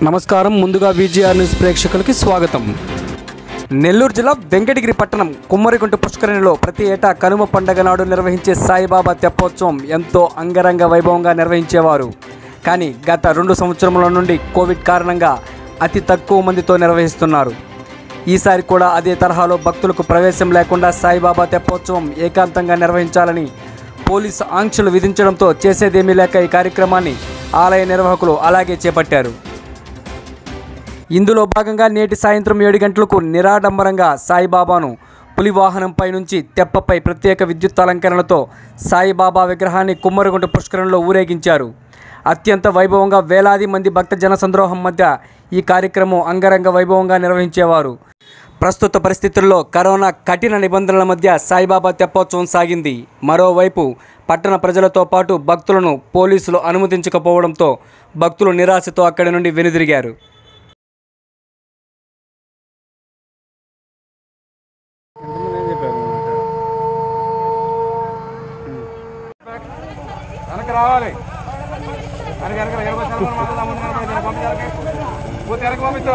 నమస్కారం ముందుగా VGR news ప్రేక్షకులకి స్వాగతం నెల్లూరు జిల్లా వెంకటగిరి పట్టణం కుమ్మరిగుంట పుష్కరిణిలో ప్రతి ఏటా కనుమ పండగ నాడు నిర్వహించే సాయిబాబా తెప్పోత్సవం ఎంతో అంగరంగ వైభవంగా నిర్వహించేవారు కానీ గత రెండు సంవత్సరముల నుండి కోవిడ్ కారణంగా అతి తక్కువ మందితో నిర్వహిస్తున్నారు ఈసారి కూడా అదే తరహాలో భక్తులకు ప్రవేశం లేకుండా సాయిబాబా తెప్పోత్సవం ఏకాంతంగా నిర్వహించాలని పోలీసు ఆంక్షలు విధించడంతో చేసేదేమీ లేక ఈ కార్యక్రమాన్ని ఆలయ నిర్వాహకులు అలాగే చేపట్టారు ఇందులో భాగంగా నేటి సాయంత్రం ఏడు గంటలకు నిరాడంబరంగా సాయిబాబాను పులి వాహనంపై నుంచి తెప్పపై ప్రత్యేక విద్యుత్ అలంకరణలతో సాయిబాబా విగ్రహాన్ని కుమ్మరిగుంట పుష్కరంలో ఊరేగించారు అత్యంత వైభవంగా వేలాది మంది భక్త జన సంద్రోహం మధ్య ఈ కార్యక్రమం అంగరంగ వైభవంగా నిర్వహించేవారు ప్రస్తుత పరిస్థితుల్లో కరోనా కఠిన నిబంధనల మధ్య సాయిబాబా తెప్పోత్సవం సాగింది మరోవైపు పట్టణ ప్రజలతో పాటు భక్తులను పోలీసులు అనుమతించకపోవడంతో భక్తులు నిరాశతో అక్కడి నుండి వెనుదిరిగారు వెనక రావాలి వెనక వెనక ఇరవై సెలవులు మాత్రం ముందు కనపడి దీన్ని పంపించాలి పూర్తి వెనక పంపించు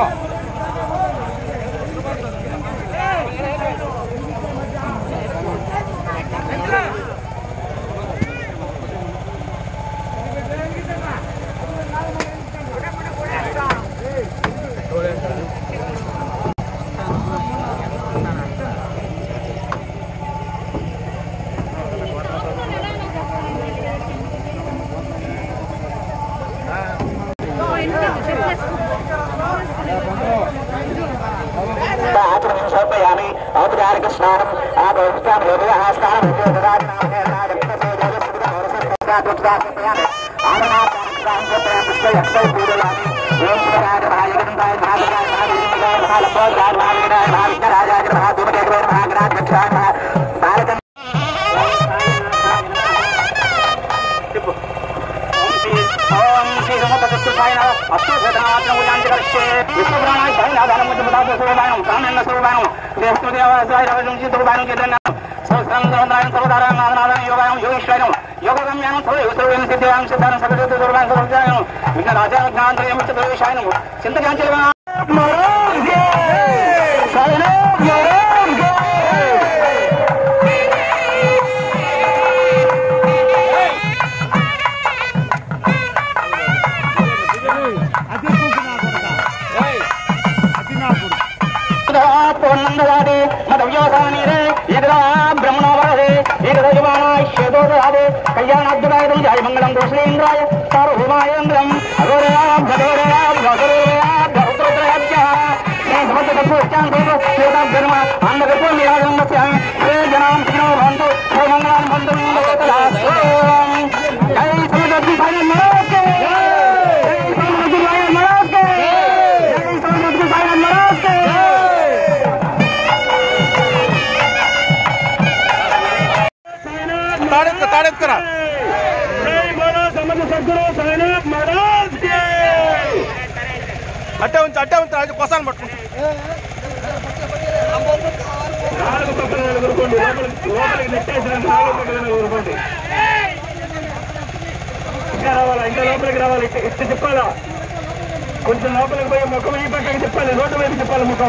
आचमनं समर्पयामि औपचारिकस्नानम् आगोष्ठां हृदयः स्नानं బాలకం ఓం శ్రీ సమపదస్సుసాయ అస్తు సదనాత్మూలాంటి కరిష్యే విశ్వప్రాణాయ సాయినాథానం మధ్య ముదాస స్వరూపాయనం ప్రాణన్న స్వరూపాయనం దేవస్తుదేవాయ రవజంసి స్వరూపాయనం చేద్దాం సహస్రం సహస్రాయం సర్వధారాయం నాథనాథాయం యోగాయం యోగేశ్వరం యోగగమ్యానం సర్వ సర్వేణ సిద్ధాయం సిద్ధానం సకల స్వరూపాయం సర్వజాయం విఘ్న రాజా జ్ఞానం ప్రవేశాయనం చింతకాంచల పూర్ణందవాదే మదవ్యోసానీరే ఏకదా బ్రహ్మణోవరదే ఏకదా యువానాశ్యేదోదరాదే కళ్యాణాద్భుతాయుధం జాయ మంగళం దోషేంద్రాయ సార్వభౌమాయేంద్రం అఘోరయా భగోరయా భగోరయా బహుత్రోత్రయాభ్య ధర్మ అందరికీ నిరాజనం జనాం సుఖినో భవంతు సర్వమంగళాన్ని భవంతు జై సమృద్ధి సాయి నమస్తే జై సమృద్ధి సాయి నమస్తే జై సమృద్ధి సాయి నమస్తే తాడెత్తు తాడెత్తురా అట్టే ఉంచు అట్టే ఉంచు అది కొసాను పట్టుకుంటా ఇంకా రావాలా ఇంకా లోపలికి రావాలి ఇట్లా ఇట్లా చెప్పాలా కొంచెం లోపలికి పోయి ముఖం ఈ పక్కకి చెప్పాలి రోడ్డు వైపు చెప్పాలి ముఖం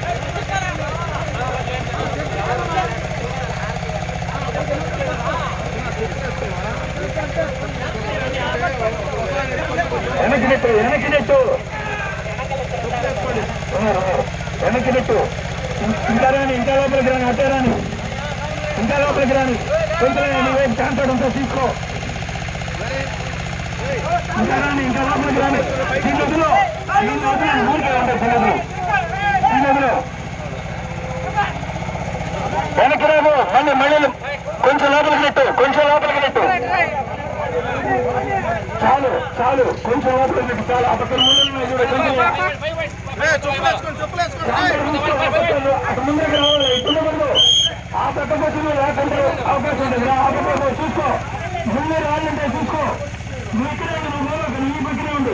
వెనక్కి నెట్టు వెనక్కి నెట్టు వెనక్కి నెట్టు ఇంకా రాని ఇంకా లోపలికి రాని అట్టే రాని ఇంకా లోపలికి రాని కొంచెం నువ్వేం ఛాన్స్ ఉంటే తీసుకో ఇంకా రాని ఇంకా లోపలికి రాని దీని వదిలో దీని వదిలో ఊరికే ఉంటాయి పిల్లలు దీని వదిలో వెనక్కి రావు మళ్ళీ మళ్ళీ కొంచెం లోపలికి నెట్టు కొంచెం లోపలికి నెట్టు చాలు చాలు కొంచెం లోపలికి నెట్టు చాలు ఆ పక్కన ముందు ఉన్నాయి చూడు, కొంచెం చెప్పులేసుకొని చెప్పులేసుకొని అటు ముందుకు రావాలి ఇటు ముందు ఆ పక్క వచ్చింది లేకుంటే అవకాశం ఉంటుంది రా, ఆ పక్క పో, చూసుకో ముందే రాళ్ళంటే చూసుకో నువ్వు ఇక్కడే ఉండు, నువ్వు మూలకు, నువ్వు ఈ పక్కనే ఉండు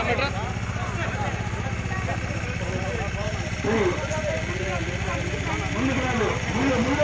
ముందుకు రాదు ముందు ముందు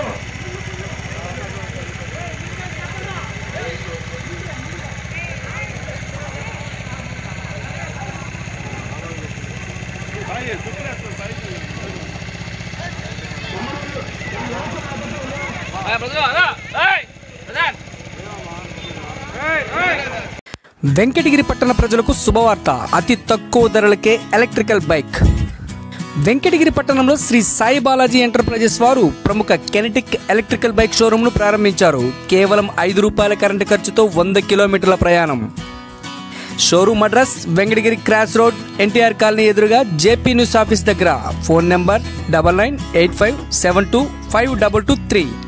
వెంకటగిరి పట్టణ ప్రజలకు శుభవార్త అతి తక్కువ ధరలకే ఎలక్ట్రికల్ బైక్ వెంకటగిరి పట్టణంలో శ్రీ సాయి బాలాజీ ఎంటర్ప్రైజెస్ వారు ప్రముఖ కెనటిక్ ఎలక్ట్రికల్ బైక్ షోరూంను ప్రారంభించారు కేవలం ఐదు రూపాయల కరెంటు ఖర్చుతో వంద కిలోమీటర్ల ప్రయాణం showroom address Venkatagiri cross road NTR colony ఎదురుగా జేపీ న్యూస్ ఆఫీస్ దగ్గర phone number double nine eight five seven two five double two three